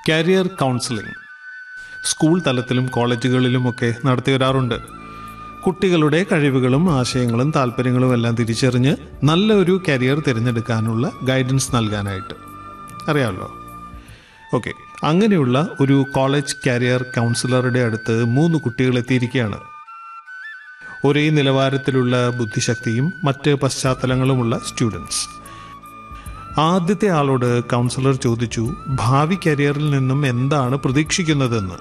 career counselling school തലത്തിലും കോളേജുകളിലുമൊക്കെ നടത്തി വരാറുണ്ട് കുട്ടികളുടെ കഴിവുകളും ആശയങ്ങളും താല്പര്യങ്ങളും എല്ലാം തിരിച്ചറിഞ്ഞ് നല്ലൊരു കരിയർ തിരഞ്ഞെടുക്കാനുള്ള ഗൈഡൻസ് നൽകാനായിട്ട് അറിയാമല്ലോ ഓക്കെ അങ്ങനെയുള്ള ഒരു കോളേജ് കരിയർ കൗൺസിലറുടെ അടുത്ത് മൂന്ന് കുട്ടികൾ എത്തിയിരിക്കുകയാണ് ഒരേ നിലവാരത്തിലുള്ള ബുദ്ധിശക്തിയും മറ്റ് പശ്ചാത്തലങ്ങളുമുള്ള സ്റ്റുഡൻസ് ആദ്യത്തെ ആളോട് കൗൺസിലർ ചോദിച്ചു ഭാവി കരിയറിൽ നിന്നും എന്താണ് പ്രതീക്ഷിക്കുന്നതെന്ന്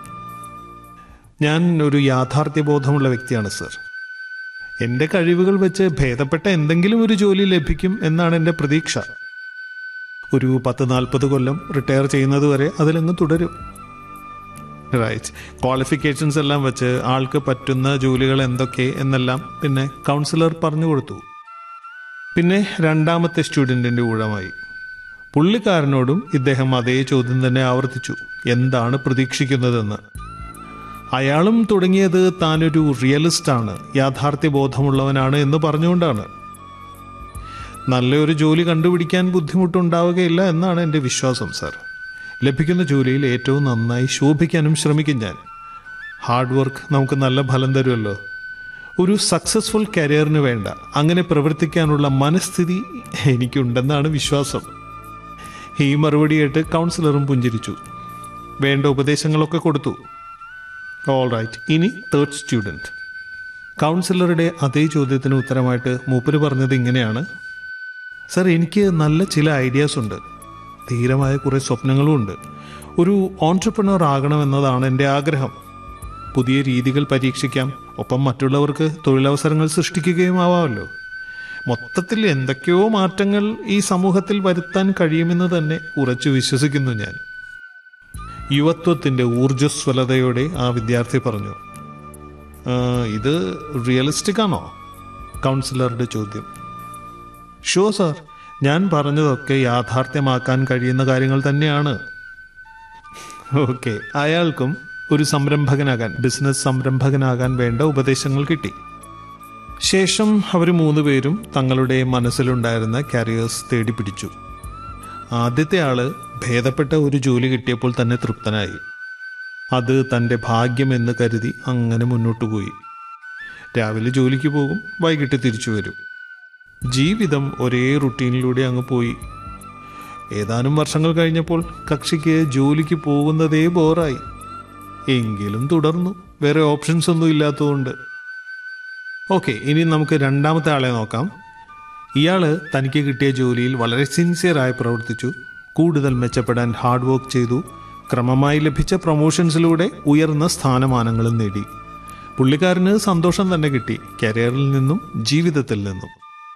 ഞാൻ ഒരു യാഥാർത്ഥ്യബോധമുള്ള വ്യക്തിയാണ് സർ എൻ്റെ കഴിവുകൾ വെച്ച് ഭേദപ്പെട്ട എന്തെങ്കിലും ഒരു ജോലി ലഭിക്കും എന്നാണ് എൻ്റെ പ്രതീക്ഷ ഒരു പത്ത് നാൽപ്പത് കൊല്ലം റിട്ടയർ ചെയ്യുന്നത് വരെ അതിലങ്ങ് തുടരും റൈറ്റ് ക്വാളിഫിക്കേഷൻസ് എല്ലാം വെച്ച് ആൾക്ക് പറ്റുന്ന ജോലികൾ എന്തൊക്കെ എന്നെല്ലാം പിന്നെ കൗൺസിലർ പറഞ്ഞു കൊടുത്തു പിന്നെ രണ്ടാമത്തെ സ്റ്റുഡൻറ്റിൻ്റെ ഊഴമായി പുള്ളിക്കാരനോടും ഇദ്ദേഹം അതേ ചോദ്യം തന്നെ ആവർത്തിച്ചു എന്താണ് പ്രതീക്ഷിക്കുന്നതെന്ന് അയാളും തുടങ്ങിയത് താനൊരു റിയലിസ്റ്റാണ് യാഥാർത്ഥ്യബോധമുള്ളവനാണ് എന്ന് പറഞ്ഞുകൊണ്ടാണ് നല്ലൊരു ജോലി കണ്ടുപിടിക്കാൻ ബുദ്ധിമുട്ടുണ്ടാവുകയില്ല എന്നാണ് എൻ്റെ വിശ്വാസം സാർ ലഭിക്കുന്ന ജോലിയിൽ ഏറ്റവും നന്നായി ശോഭിക്കാനും ശ്രമിക്കും ഞാൻ ഹാർഡ് വർക്ക് നമുക്ക് നല്ല ഫലം തരുമല്ലോ ഒരു സക്സസ്ഫുൾ കരിയറിന് വേണ്ട അങ്ങനെ പ്രവർത്തിക്കാനുള്ള മനസ്ഥിതി എനിക്കുണ്ടെന്നാണ് വിശ്വാസം ഈ മറുപടി കേട്ട് കൗൺസിലറും പുഞ്ചിരിച്ചു വേണ്ട ഉപദേശങ്ങളൊക്കെ കൊടുത്തു ഓൾ റൈറ്റ് ഇനി തേർഡ് സ്റ്റുഡൻറ്റ് കൗൺസിലറുടെ അതേ ചോദ്യത്തിന് ഉത്തരമായിട്ട് മൂപ്പര് പറഞ്ഞത് ഇങ്ങനെയാണ് സർ എനിക്ക് നല്ല ചില ഐഡിയാസ് ഉണ്ട് ധീരമായ കുറേ സ്വപ്നങ്ങളും ഉണ്ട് ഒരു ഓൺട്രപ്രണർ ആകണമെന്നതാണ് എൻ്റെ ആഗ്രഹം പുതിയ രീതികൾ പരീക്ഷിക്കാം ഒപ്പം മറ്റുള്ളവർക്ക് തൊഴിലവസരങ്ങൾ സൃഷ്ടിക്കുകയും ആവാമല്ലോ മൊത്തത്തിൽ എന്തൊക്കെയോ മാറ്റങ്ങൾ ഈ സമൂഹത്തിൽ വരുത്താൻ കഴിയുമെന്ന് തന്നെ ഉറച്ചു വിശ്വസിക്കുന്നു ഞാൻ യുവത്വത്തിൻ്റെ ഊർജ്ജസ്വലതയോടെ ആ വിദ്യാർത്ഥി പറഞ്ഞു "ആ, ഇത് റിയലിസ്റ്റിക് ആണോ കൗൺസിലറുടെ ചോദ്യം ഷോ സാർ ഞാൻ പറഞ്ഞതൊക്കെ യാഥാർത്ഥ്യമാക്കാൻ കഴിയുന്ന കാര്യങ്ങൾ തന്നെയാണ് ഓക്കെ അയാൾക്കും ഒരു സംരംഭകനാകാൻ ബിസിനസ് സംരംഭകനാകാൻ വേണ്ട ഉപദേശങ്ങൾ കിട്ടി ശേഷം അവർ മൂന്നുപേരും തങ്ങളുടെ മനസ്സിലുണ്ടായിരുന്ന കാരിയേഴ്സ് തേടി പിടിച്ചു ആദ്യത്തെ ആള് ഭേദപ്പെട്ട ഒരു ജോലി കിട്ടിയപ്പോൾ തന്നെ തൃപ്തനായി അത് തൻ്റെ ഭാഗ്യമെന്ന് കരുതി അങ്ങനെ മുന്നോട്ടു പോയി രാവിലെ ജോലിക്ക് പോകും വൈകിട്ട് തിരിച്ചു വരും ജീവിതം ഒരേ റുട്ടീനിലൂടെ അങ്ങ് പോയി ഏതാനും വർഷങ്ങൾ കഴിഞ്ഞപ്പോൾ കക്ഷിക്ക് ജോലിക്ക് പോകുന്നതേ ബോറായി എങ്കിലും തുടർന്നു വേറെ ഓപ്ഷൻസ് ഒന്നും ഇല്ലാത്തതുകൊണ്ട് ഓക്കെ ഇനി നമുക്ക് രണ്ടാമത്തെ ആളെ നോക്കാം ഇയാള് തനിക്ക് കിട്ടിയ ജോലിയിൽ വളരെ സിൻസിയറായി പ്രവർത്തിച്ചു കൂടുതൽ മെച്ചപ്പെടാൻ ഹാർഡ് വർക്ക് ചെയ്തു ക്രമമായി ലഭിച്ച പ്രൊമോഷൻസിലൂടെ ഉയർന്ന സ്ഥാനമാനങ്ങളും നേടി പുള്ളിക്കാരന് സന്തോഷം തന്നെ കിട്ടി കരിയറിൽ നിന്നും ജീവിതത്തിൽ നിന്നും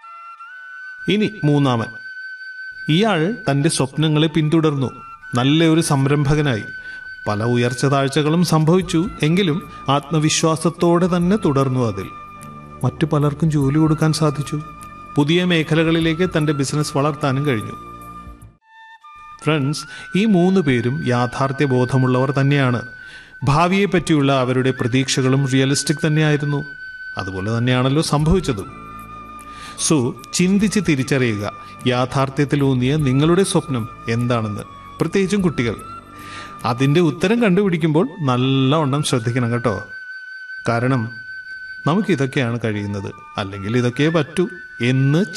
ഇനി മൂന്നാമൻ ഇയാൾ തന്റെ സ്വപ്നങ്ങളെ പിന്തുടർന്നു നല്ല ഒരു സംരംഭകനായി പല ഉയർച്ച താഴ്ചകളും സംഭവിച്ചു എങ്കിലും ആത്മവിശ്വാസത്തോടെ തന്നെ തുടർന്നു അതിൽ മറ്റു പലർക്കും ജോലി കൊടുക്കാൻ സാധിച്ചു പുതിയ മേഖലകളിലേക്ക് തന്റെ ബിസിനസ് വളർത്താനും കഴിഞ്ഞു ഫ്രണ്ട്സ് ഈ മൂന്ന് പേരും യാഥാർത്ഥ്യ ബോധമുള്ളവർ തന്നെയാണ് ഭാവിയെ പറ്റിയുള്ള അവരുടെ പ്രതീക്ഷകളും റിയലിസ്റ്റിക് തന്നെയായിരുന്നു അതുപോലെ തന്നെയാണല്ലോ സംഭവിച്ചതും സോ ചിന്തിച്ച് തിരിച്ചറിയുക യാഥാർത്ഥ്യത്തിലൂന്നിയ നിങ്ങളുടെ സ്വപ്നം എന്താണെന്ന് പ്രത്യേകിച്ചും കുട്ടികൾ അതിൻ്റെ ഉത്തരം കണ്ടുപിടിക്കുമ്പോൾ നല്ലവണ്ണം ശ്രദ്ധിക്കണം കേട്ടോ കാരണം നമുക്കിതൊക്കെയാണ് കഴിയുന്നത് അല്ലെങ്കിൽ ഇതൊക്കെ പറ്റൂ എന്ന്